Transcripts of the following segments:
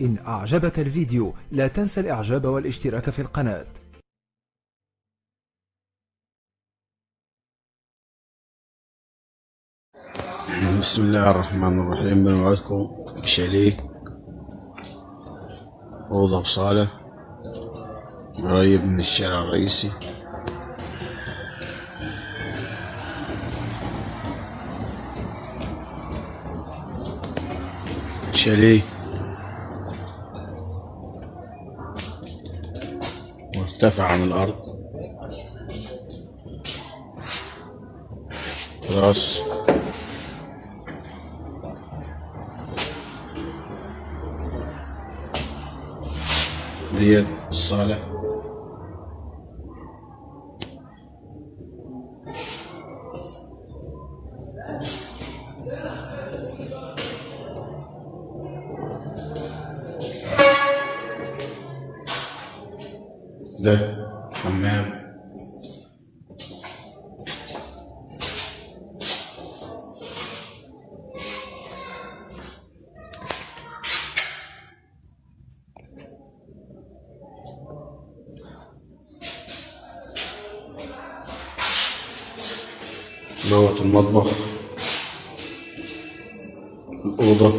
إن أعجبك الفيديو لا تنسى الإعجاب والاشتراك في القناة بسم الله الرحمن الرحيم بنوعدكم بشاليه أوضة وصالة قريب من الشارع الرئيسي شاليه مرتفع عن الأرض راس ديت الصالة ده حمام دوت المطبخ الأوضة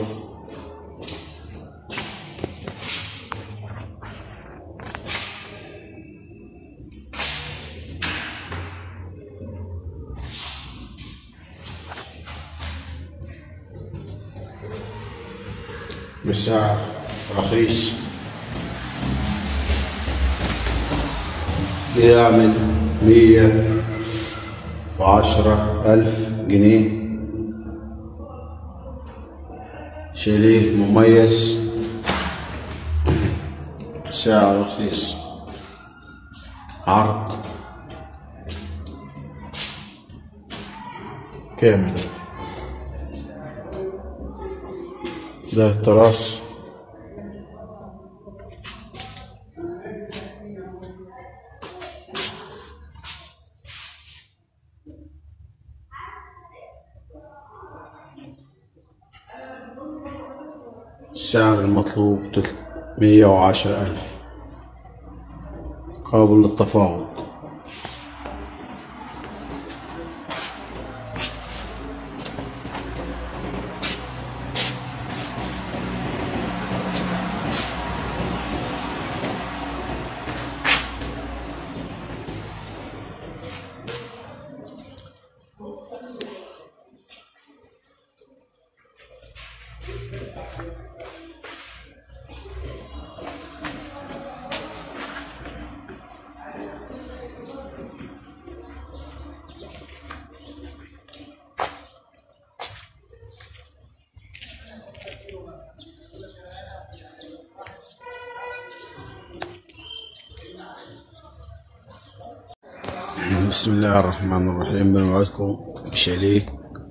بسعر رخيص يعمل مية وعشرة ألف جنيه شاليه مميز سعر رخيص عرض كامل ده تراس السعر المطلوب مية وعشر ألف قابل للتفاوض بسم الله الرحمن الرحيم بنوعدكم بشاليه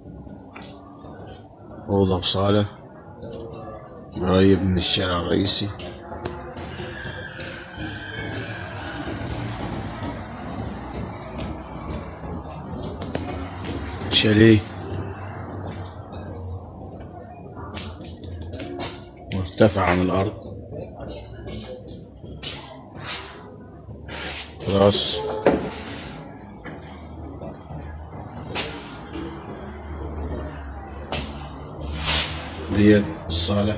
أوضة وصالة قريب من الشارع الرئيسي شاليه مرتفع عن الأرض راس ديت الصالة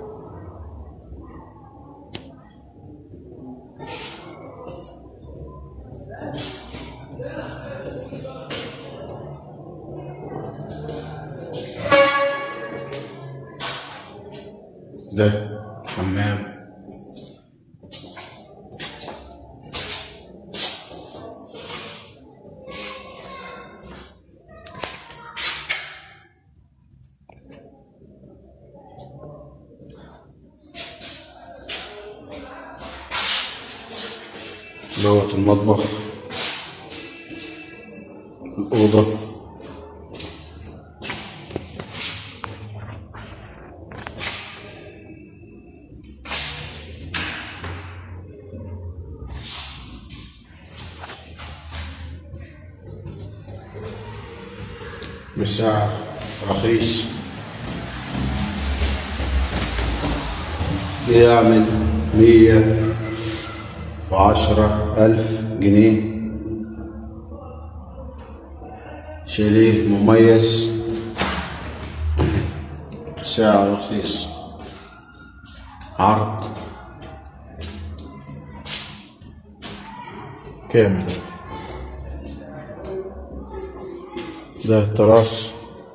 ده حمام دوت المطبخ الأوضة بسعر رخيص يعمل مية وعشرة ألف جنيه شاليه مميز سعر رخيص عرض كامل ده تراس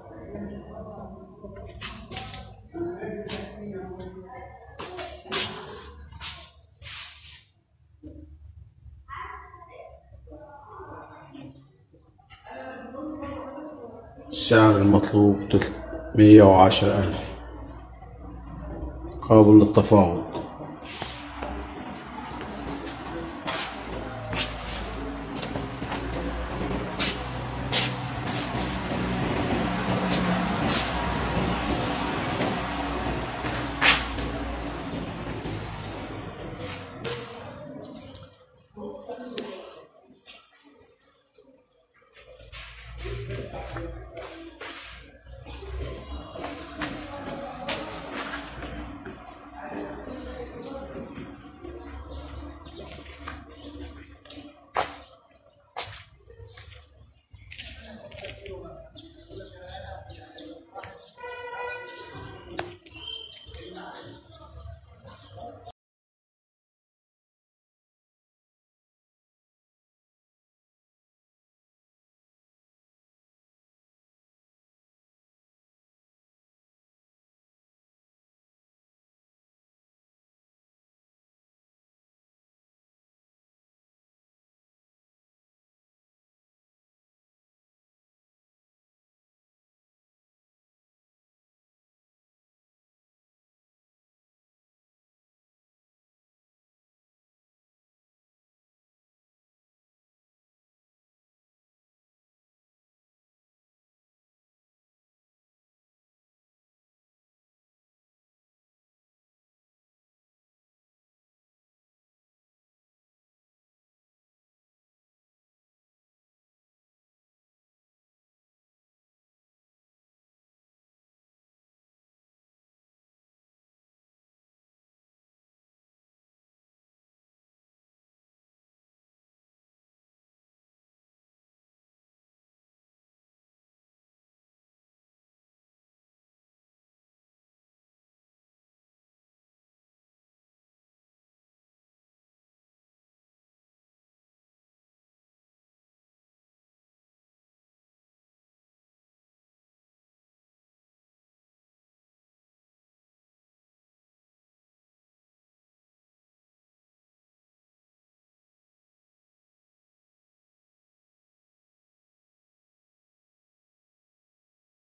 السعر المطلوب مية وعشرة ألف قابل للتفاوض